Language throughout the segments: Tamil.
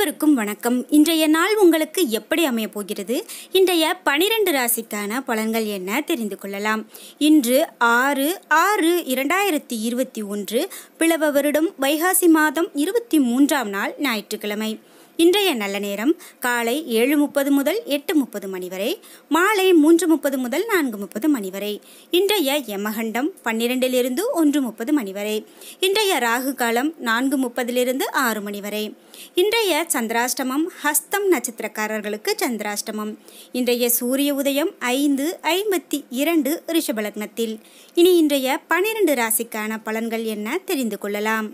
அனைவருக்கும் வணக்கம் இன்றைய நாள் உங்களுக்கு எப்படி அமைய போகிறது இன்றைய பனிரெண்டு ராசிக்கான பலன்கள் என்ன தெரிந்து கொள்ளலாம் இன்று ஆறு ஆறு இரண்டாயிரத்தி இருபத்தி ஒன்று பிளவ வருடம் வைகாசி மாதம் இருபத்தி மூன்றாம் நாள் ஞாயிற்றுக்கிழமை இன்றைய நல்ல நேரம் காலை ஏழு முப்பது முதல் எட்டு முப்பது மணி வரை மாலை மூன்று முப்பது முதல் நான்கு முப்பது மணி வரை இன்றைய யமகண்டம் பன்னிரெண்டிலிருந்து ஒன்று முப்பது மணி வரை இன்றைய ராகு காலம் நான்கு முப்பதிலிருந்து ஆறு மணி வரை இன்றைய சந்திராஷ்டமம் ஹஸ்தம் நட்சத்திரக்காரர்களுக்கு சந்திராஷ்டமம் இன்றைய சூரிய உதயம் ஐந்து ஐம்பத்தி இரண்டு ரிஷபலக்னத்தில் இனி இன்றைய பனிரெண்டு ராசிக்கான பலன்கள் என்ன தெரிந்து கொள்ளலாம்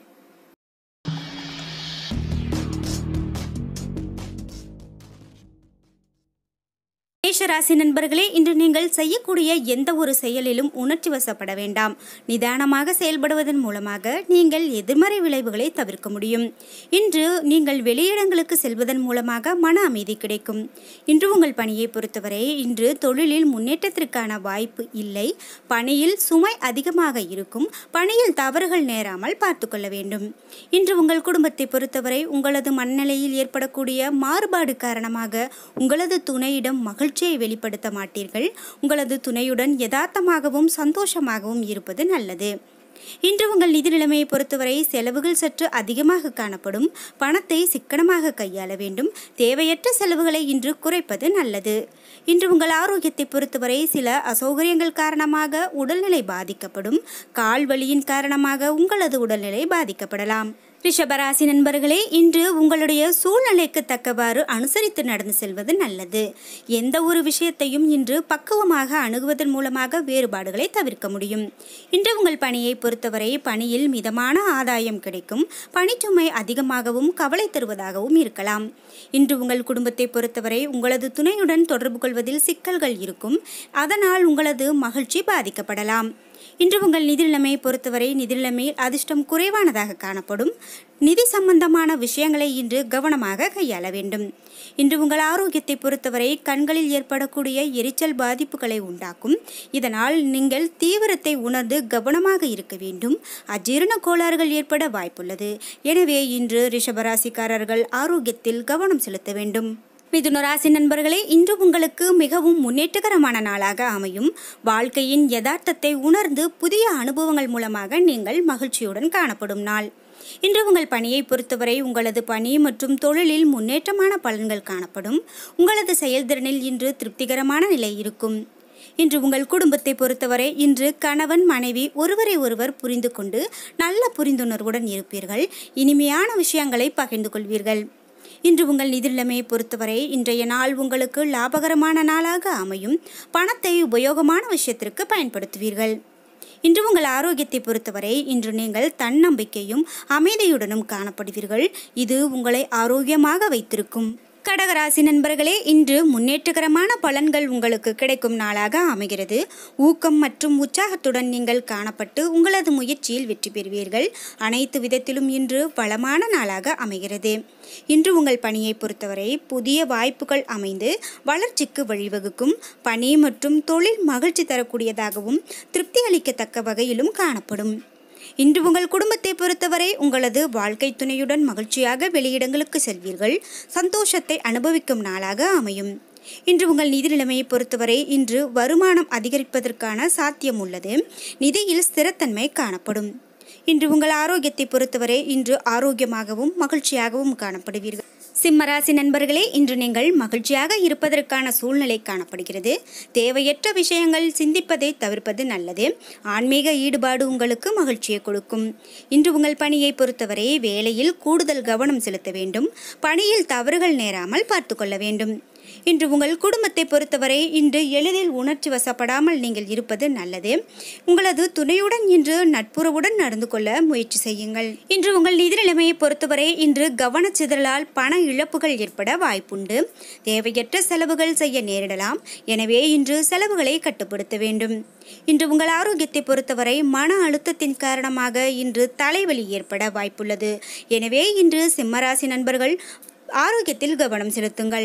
மேஷராசி நண்பர்களே இன்று நீங்கள் செய்யக்கூடிய எந்த ஒரு செயலிலும் உணர்ச்சி வசப்பட வேண்டாம் நிதானமாக செயல்படுவதன் மூலமாக நீங்கள் எதிர்மறை விளைவுகளை தவிர்க்க முடியும் இன்று நீங்கள் வெளியிடங்களுக்கு செல்வதன் மூலமாக மன அமைதி கிடைக்கும் இன்று உங்கள் பணியை பொறுத்தவரை இன்று தொழிலில் முன்னேற்றத்திற்கான வாய்ப்பு இல்லை பணியில் சுமை அதிகமாக இருக்கும் பணியில் தவறுகள் நேராமல் பார்த்து கொள்ள வேண்டும் இன்று உங்கள் குடும்பத்தை பொறுத்தவரை உங்களது மனநிலையில் ஏற்படக்கூடிய மாறுபாடு காரணமாக உங்களது துணையிடம் மகிழ்ச்சி மகிழ்ச்சியை வெளிப்படுத்த மாட்டீர்கள் உங்களது துணையுடன் யதார்த்தமாகவும் சந்தோஷமாகவும் இருப்பது நல்லது இன்று உங்கள் நிதி நிலைமையை பொறுத்தவரை செலவுகள் சற்று அதிகமாக காணப்படும் பணத்தை சிக்கனமாக கையாள வேண்டும் தேவையற்ற செலவுகளை இன்று குறைப்பது நல்லது இன்று உங்கள் ஆரோக்கியத்தை பொறுத்தவரை சில அசௌகரியங்கள் காரணமாக உடல்நிலை பாதிக்கப்படும் கால் வலியின் காரணமாக உங்களது உடல்நிலை பாதிக்கப்படலாம் ரிஷபராசி நண்பர்களே இன்று உங்களுடைய சூழ்நிலைக்கு தக்கவாறு அனுசரித்து நடந்து செல்வது நல்லது எந்த ஒரு விஷயத்தையும் இன்று பக்குவமாக அணுகுவதன் மூலமாக வேறுபாடுகளை தவிர்க்க முடியும் இன்று உங்கள் பணியை பொறுத்தவரை பணியில் மிதமான ஆதாயம் கிடைக்கும் பணிச்சுமை அதிகமாகவும் கவலை தருவதாகவும் இருக்கலாம் இன்று உங்கள் குடும்பத்தை பொறுத்தவரை உங்களது துணையுடன் தொடர்பு கொள்வதில் சிக்கல்கள் இருக்கும் அதனால் உங்களது மகிழ்ச்சி பாதிக்கப்படலாம் இன்று உங்கள் நிதி நிலைமையை பொறுத்தவரை நிதி நிலைமையில் அதிர்ஷ்டம் குறைவானதாக காணப்படும் நிதி சம்பந்தமான விஷயங்களை இன்று கவனமாக கையாள வேண்டும் இன்று உங்கள் ஆரோக்கியத்தை பொறுத்தவரை கண்களில் ஏற்படக்கூடிய எரிச்சல் பாதிப்புகளை உண்டாக்கும் இதனால் நீங்கள் தீவிரத்தை உணர்ந்து கவனமாக இருக்க வேண்டும் அஜீரண கோளாறுகள் ஏற்பட வாய்ப்புள்ளது எனவே இன்று ரிஷபராசிக்காரர்கள் ஆரோக்கியத்தில் கவனம் செலுத்த வேண்டும் மிதுன ராசி நண்பர்களே இன்று உங்களுக்கு மிகவும் முன்னேற்றகரமான நாளாக அமையும் வாழ்க்கையின் யதார்த்தத்தை உணர்ந்து புதிய அனுபவங்கள் மூலமாக நீங்கள் மகிழ்ச்சியுடன் காணப்படும் நாள் இன்று உங்கள் பணியை பொறுத்தவரை உங்களது பணி மற்றும் தொழிலில் முன்னேற்றமான பலன்கள் காணப்படும் உங்களது செயல்திறனில் இன்று திருப்திகரமான நிலை இருக்கும் இன்று உங்கள் குடும்பத்தை பொறுத்தவரை இன்று கணவன் மனைவி ஒருவரை ஒருவர் புரிந்து கொண்டு நல்ல புரிந்துணர்வுடன் இருப்பீர்கள் இனிமையான விஷயங்களை பகிர்ந்து கொள்வீர்கள் இன்று உங்கள் நிதி நிலைமையை பொறுத்தவரை இன்றைய நாள் உங்களுக்கு லாபகரமான நாளாக அமையும் பணத்தை உபயோகமான விஷயத்திற்கு பயன்படுத்துவீர்கள் இன்று உங்கள் ஆரோக்கியத்தை பொறுத்தவரை இன்று நீங்கள் தன்னம்பிக்கையும் அமைதியுடனும் காணப்படுவீர்கள் இது உங்களை ஆரோக்கியமாக வைத்திருக்கும் கடகராசி நண்பர்களே இன்று முன்னேற்றகரமான பலன்கள் உங்களுக்கு கிடைக்கும் நாளாக அமைகிறது ஊக்கம் மற்றும் உற்சாகத்துடன் நீங்கள் காணப்பட்டு உங்களது முயற்சியில் வெற்றி பெறுவீர்கள் அனைத்து விதத்திலும் இன்று வளமான நாளாக அமைகிறது இன்று உங்கள் பணியை பொறுத்தவரை புதிய வாய்ப்புகள் அமைந்து வளர்ச்சிக்கு வழிவகுக்கும் பணி மற்றும் தொழில் மகிழ்ச்சி தரக்கூடியதாகவும் திருப்தி அளிக்கத்தக்க வகையிலும் காணப்படும் இன்று உங்கள் குடும்பத்தை பொறுத்தவரை உங்களது வாழ்க்கை துணையுடன் மகிழ்ச்சியாக வெளியிடங்களுக்கு செல்வீர்கள் சந்தோஷத்தை அனுபவிக்கும் நாளாக அமையும் இன்று உங்கள் நிதி நிலைமையை பொறுத்தவரை இன்று வருமானம் அதிகரிப்பதற்கான சாத்தியம் உள்ளது நிதியில் ஸ்திரத்தன்மை காணப்படும் இன்று உங்கள் ஆரோக்கியத்தை பொறுத்தவரை இன்று ஆரோக்கியமாகவும் மகிழ்ச்சியாகவும் காணப்படுவீர்கள் சிம்மராசி நண்பர்களே இன்று நீங்கள் மகிழ்ச்சியாக இருப்பதற்கான சூழ்நிலை காணப்படுகிறது தேவையற்ற விஷயங்கள் சிந்திப்பதை தவிர்ப்பது நல்லது ஆன்மீக ஈடுபாடு உங்களுக்கு மகிழ்ச்சியை கொடுக்கும் இன்று உங்கள் பணியை பொறுத்தவரை வேலையில் கூடுதல் கவனம் செலுத்த வேண்டும் பணியில் தவறுகள் நேராமல் பார்த்து கொள்ள வேண்டும் இன்று உங்கள் குடும்பத்தை பொறுத்தவரை இன்று எளிதில் உணர்ச்சி வசப்படாமல் நீங்கள் இருப்பது நல்லது உங்களது துணையுடன் இன்று நட்புறவுடன் நடந்து கொள்ள முயற்சி செய்யுங்கள் இன்று உங்கள் நிதி நிலைமையை பொறுத்தவரை இன்று கவனச்சிதறலால் பண இழப்புகள் ஏற்பட வாய்ப்புண்டு தேவையற்ற செலவுகள் செய்ய நேரிடலாம் எனவே இன்று செலவுகளை கட்டுப்படுத்த வேண்டும் இன்று உங்கள் ஆரோக்கியத்தை பொறுத்தவரை மன அழுத்தத்தின் காரணமாக இன்று தலைவலி ஏற்பட வாய்ப்புள்ளது எனவே இன்று சிம்மராசி நண்பர்கள் ஆரோக்கியத்தில் கவனம் செலுத்துங்கள்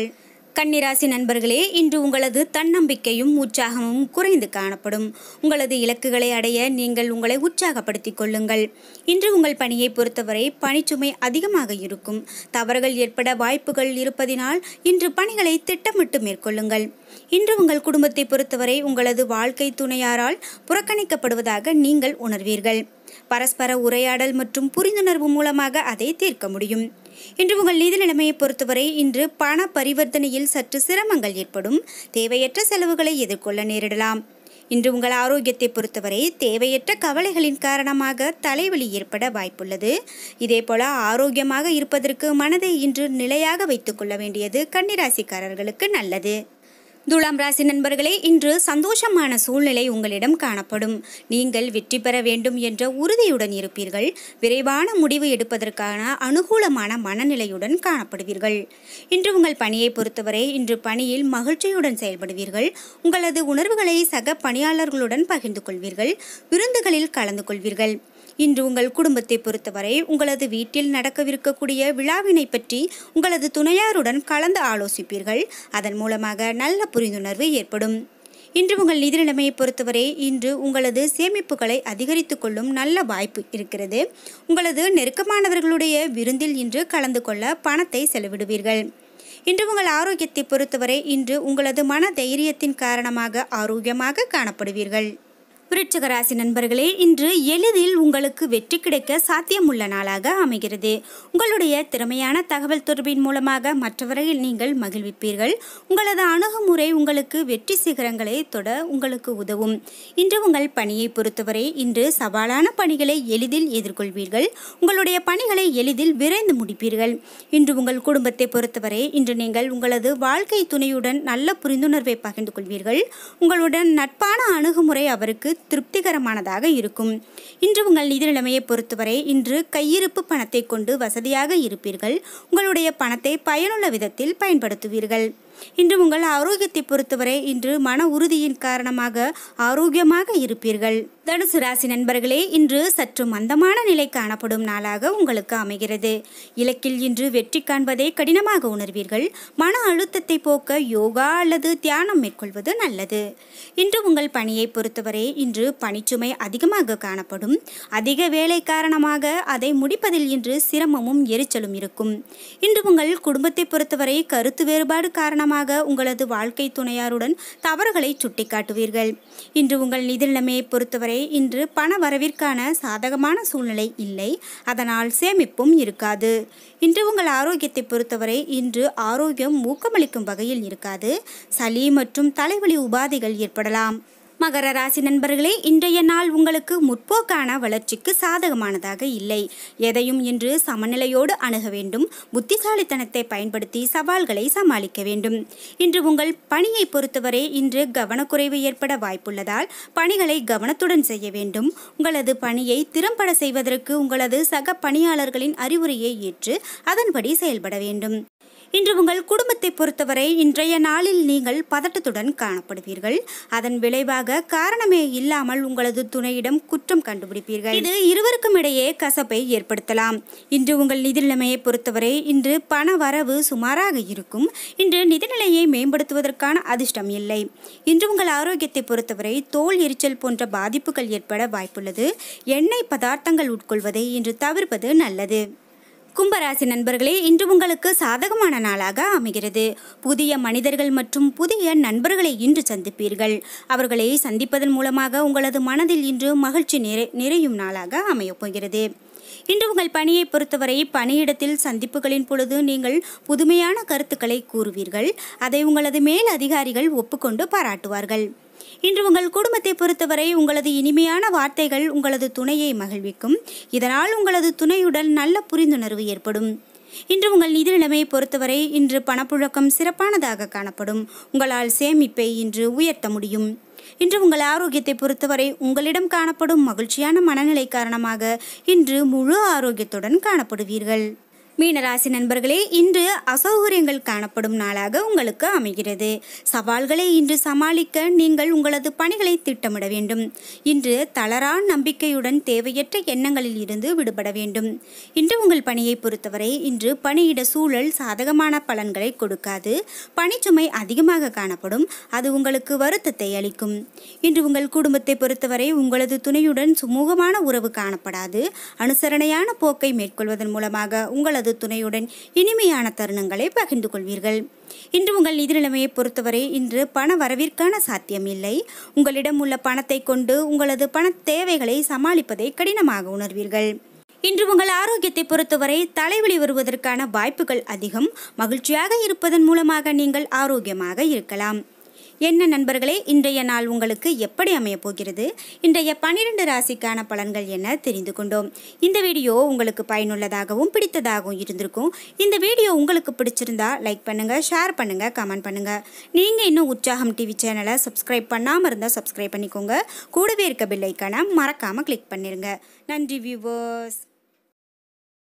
கன்னிராசி நண்பர்களே இன்று உங்களது தன்னம்பிக்கையும் உற்சாகமும் குறைந்து காணப்படும் உங்களது இலக்குகளை அடைய நீங்கள் உங்களை உற்சாகப்படுத்திக் கொள்ளுங்கள் இன்று உங்கள் பணியை பொறுத்தவரை பணிச்சுமை அதிகமாக இருக்கும் தவறுகள் ஏற்பட வாய்ப்புகள் இருப்பதினால் இன்று பணிகளை திட்டமிட்டு மேற்கொள்ளுங்கள் இன்று உங்கள் குடும்பத்தை பொறுத்தவரை உங்களது வாழ்க்கை துணையாரால் புறக்கணிக்கப்படுவதாக நீங்கள் உணர்வீர்கள் பரஸ்பர உரையாடல் மற்றும் புரிந்துணர்வு மூலமாக அதை தீர்க்க முடியும் இன்று உங்கள் நிதி நிலைமையை பொறுத்தவரை இன்று பண பரிவர்த்தனையில் சற்று சிரமங்கள் ஏற்படும் தேவையற்ற செலவுகளை எதிர்கொள்ள நேரிடலாம் இன்று உங்கள் ஆரோக்கியத்தை பொறுத்தவரை தேவையற்ற கவலைகளின் காரணமாக தலைவலி ஏற்பட வாய்ப்புள்ளது இதேபோல ஆரோக்கியமாக இருப்பதற்கு மனதை இன்று நிலையாக வைத்துக்கொள்ள வேண்டியது கன்னிராசிக்காரர்களுக்கு நல்லது துலாம் ராசி நண்பர்களே இன்று சந்தோஷமான சூழ்நிலை உங்களிடம் காணப்படும் நீங்கள் வெற்றி பெற வேண்டும் என்ற உறுதியுடன் இருப்பீர்கள் விரைவான முடிவு எடுப்பதற்கான அனுகூலமான மனநிலையுடன் காணப்படுவீர்கள் இன்று உங்கள் பணியை பொறுத்தவரை இன்று பணியில் மகிழ்ச்சியுடன் செயல்படுவீர்கள் உங்களது உணர்வுகளை சக பணியாளர்களுடன் பகிர்ந்து கொள்வீர்கள் விருந்துகளில் கலந்து கொள்வீர்கள் இன்று உங்கள் குடும்பத்தை பொறுத்தவரை உங்களது வீட்டில் நடக்கவிருக்கக்கூடிய விழாவினை பற்றி உங்களது துணையாருடன் கலந்து ஆலோசிப்பீர்கள் அதன் மூலமாக நல்ல புரிந்துணர்வு ஏற்படும் இன்று உங்கள் நிதி நிலைமையை பொறுத்தவரை இன்று உங்களது சேமிப்புகளை அதிகரித்து கொள்ளும் நல்ல வாய்ப்பு இருக்கிறது உங்களது நெருக்கமானவர்களுடைய விருந்தில் இன்று கலந்து கொள்ள பணத்தை செலவிடுவீர்கள் இன்று உங்கள் ஆரோக்கியத்தை பொறுத்தவரை இன்று உங்களது மன தைரியத்தின் காரணமாக ஆரோக்கியமாக காணப்படுவீர்கள் விருட்சக ராசி நண்பர்களே இன்று எளிதில் உங்களுக்கு வெற்றி கிடைக்க சாத்தியமுள்ள நாளாக அமைகிறது உங்களுடைய திறமையான தகவல் தொடர்பின் மூலமாக மற்றவரை நீங்கள் மகிழ்விப்பீர்கள் உங்களது அணுகுமுறை உங்களுக்கு வெற்றி சிகரங்களை தொட உங்களுக்கு உதவும் இன்று உங்கள் பணியை பொறுத்தவரை இன்று சவாலான பணிகளை எளிதில் எதிர்கொள்வீர்கள் உங்களுடைய பணிகளை எளிதில் விரைந்து முடிப்பீர்கள் இன்று உங்கள் குடும்பத்தை பொறுத்தவரை இன்று நீங்கள் உங்களது வாழ்க்கை துணையுடன் நல்ல புரிந்துணர்வை பகிர்ந்து கொள்வீர்கள் உங்களுடன் நட்பான அணுகுமுறை அவருக்கு திருப்திகரமானதாக இருக்கும் இன்று உங்கள் நிதி நிலைமையை பொறுத்தவரை இன்று கையிருப்பு பணத்தை கொண்டு வசதியாக இருப்பீர்கள் உங்களுடைய பணத்தை பயனுள்ள விதத்தில் பயன்படுத்துவீர்கள் இன்று உங்கள் ஆரோக்கியத்தை பொறுத்தவரை இன்று மன உறுதியின் காரணமாக ஆரோக்கியமாக இருப்பீர்கள் தனுசு ராசி நண்பர்களே இன்று சற்று மந்தமான நிலை காணப்படும் நாளாக உங்களுக்கு அமைகிறது இலக்கில் இன்று வெற்றி காண்பதை கடினமாக உணர்வீர்கள் மன அழுத்தத்தை போக்க யோகா அல்லது தியானம் மேற்கொள்வது நல்லது இன்று உங்கள் பணியை பொறுத்தவரை இன்று பணிச்சுமை அதிகமாக காணப்படும் அதிக வேலை காரணமாக அதை முடிப்பதில் இன்று சிரமமும் எரிச்சலும் இருக்கும் இன்று உங்கள் குடும்பத்தை பொறுத்தவரை கருத்து வேறுபாடு காரணமாக உங்களது வாழ்க்கை துணையாருடன் தவறுகளை சுட்டிக்காட்டுவீர்கள் இன்று உங்கள் நிதி நிலைமையை பொறுத்தவரை இன்று பண வரவிற்கான சாதகமான சூழ்நிலை இல்லை அதனால் சேமிப்பும் இருக்காது இன்று உங்கள் ஆரோக்கியத்தை பொறுத்தவரை இன்று ஆரோக்கியம் ஊக்கமளிக்கும் வகையில் இருக்காது சளி மற்றும் தலைவலி உபாதைகள் ஏற்படலாம் மகர ராசி நண்பர்களே இன்றைய நாள் உங்களுக்கு முற்போக்கான வளர்ச்சிக்கு சாதகமானதாக இல்லை எதையும் இன்று சமநிலையோடு அணுக வேண்டும் புத்திசாலித்தனத்தை பயன்படுத்தி சவால்களை சமாளிக்க வேண்டும் இன்று உங்கள் பணியை பொறுத்தவரை இன்று கவனக்குறைவு ஏற்பட வாய்ப்புள்ளதால் பணிகளை கவனத்துடன் செய்ய வேண்டும் உங்களது பணியை திறம்பட செய்வதற்கு உங்களது சக பணியாளர்களின் அறிவுரையை ஏற்று அதன்படி செயல்பட வேண்டும் இன்று உங்கள் குடும்பத்தை பொறுத்தவரை இன்றைய நாளில் நீங்கள் பதட்டத்துடன் காணப்படுவீர்கள் அதன் விளைவாக காரணமே இல்லாமல் உங்களது துணையிடம் குற்றம் கண்டுபிடிப்பீர்கள் இது இருவருக்கும் இடையே கசப்பை ஏற்படுத்தலாம் இன்று உங்கள் நிதி நிலைமையை பொறுத்தவரை இன்று பண வரவு சுமாராக இருக்கும் இன்று நிதிநிலையை மேம்படுத்துவதற்கான அதிர்ஷ்டம் இல்லை இன்று உங்கள் ஆரோக்கியத்தை பொறுத்தவரை தோல் எரிச்சல் போன்ற பாதிப்புகள் ஏற்பட வாய்ப்புள்ளது எண்ணெய் பதார்த்தங்கள் உட்கொள்வதை இன்று தவிர்ப்பது நல்லது கும்பராசி நண்பர்களே இன்று உங்களுக்கு சாதகமான நாளாக அமைகிறது புதிய மனிதர்கள் மற்றும் புதிய நண்பர்களை இன்று சந்திப்பீர்கள் அவர்களை சந்திப்பதன் மூலமாக உங்களது மனதில் இன்று மகிழ்ச்சி நிறை நிறையும் நாளாக அமையப் போகிறது இன்று உங்கள் பணியை பொறுத்தவரை பணியிடத்தில் சந்திப்புகளின் பொழுது நீங்கள் புதுமையான கருத்துக்களை கூறுவீர்கள் அதை உங்களது மேல் அதிகாரிகள் ஒப்புக்கொண்டு பாராட்டுவார்கள் இன்று உங்கள் குடும்பத்தை பொறுத்தவரை உங்களது இனிமையான வார்த்தைகள் உங்களது துணையை மகிழ்விக்கும் இதனால் உங்களது துணையுடன் நல்ல புரிந்துணர்வு ஏற்படும் இன்று உங்கள் நிதி நிலைமையை பொறுத்தவரை இன்று பணப்புழக்கம் சிறப்பானதாக காணப்படும் உங்களால் சேமிப்பை இன்று உயர்த்த முடியும் இன்று உங்கள் ஆரோக்கியத்தை பொறுத்தவரை உங்களிடம் காணப்படும் மகிழ்ச்சியான மனநிலை காரணமாக இன்று முழு ஆரோக்கியத்துடன் காணப்படுவீர்கள் மீனராசி நண்பர்களே இன்று அசௌகரியங்கள் காணப்படும் நாளாக உங்களுக்கு அமைகிறது சவால்களை இன்று சமாளிக்க நீங்கள் உங்களது பணிகளை திட்டமிட வேண்டும் இன்று தளரா நம்பிக்கையுடன் தேவையற்ற எண்ணங்களில் இருந்து விடுபட வேண்டும் இன்று உங்கள் பணியை பொறுத்தவரை இன்று பணியிட சூழல் சாதகமான பலன்களை கொடுக்காது பணிச்சுமை அதிகமாக காணப்படும் அது உங்களுக்கு வருத்தத்தை அளிக்கும் இன்று உங்கள் குடும்பத்தை பொறுத்தவரை உங்களது துணையுடன் சுமூகமான உறவு காணப்படாது அனுசரணையான போக்கை மேற்கொள்வதன் மூலமாக உங்களது துணையுடன் இனிமையான தருணங்களை பகிர்ந்து கொள்வீர்கள் இன்று உங்கள் நிதி நிலைமையை பொறுத்தவரை இன்று பண வரவிற்கான சாத்தியம் இல்லை உங்களிடம் உள்ள பணத்தை கொண்டு உங்களது பண தேவைகளை சமாளிப்பதை கடினமாக உணர்வீர்கள் இன்று உங்கள் ஆரோக்கியத்தை பொறுத்தவரை தலைவலி வருவதற்கான வாய்ப்புகள் அதிகம் மகிழ்ச்சியாக இருப்பதன் மூலமாக நீங்கள் ஆரோக்கியமாக இருக்கலாம் என்ன நண்பர்களே இன்றைய நாள் உங்களுக்கு எப்படி அமையப் போகிறது இன்றைய பன்னிரண்டு ராசிக்கான பலன்கள் என்ன தெரிந்து கொண்டோம் இந்த வீடியோ உங்களுக்கு பயனுள்ளதாகவும் பிடித்ததாகவும் இருந்திருக்கும் இந்த வீடியோ உங்களுக்கு பிடிச்சிருந்தா லைக் பண்ணுங்க ஷேர் பண்ணுங்க கமெண்ட் பண்ணுங்க நீங்க இன்னும் உற்சாகம் டிவி சேனலை சப்ஸ்கிரைப் பண்ணாம இருந்தால் சப்ஸ்கிரைப் பண்ணிக்கோங்க கூடவே இருக்க பெல் ஐக்கானை மறக்காம கிளிக் பண்ணிருங்க நன்றி வியூவர்ஸ்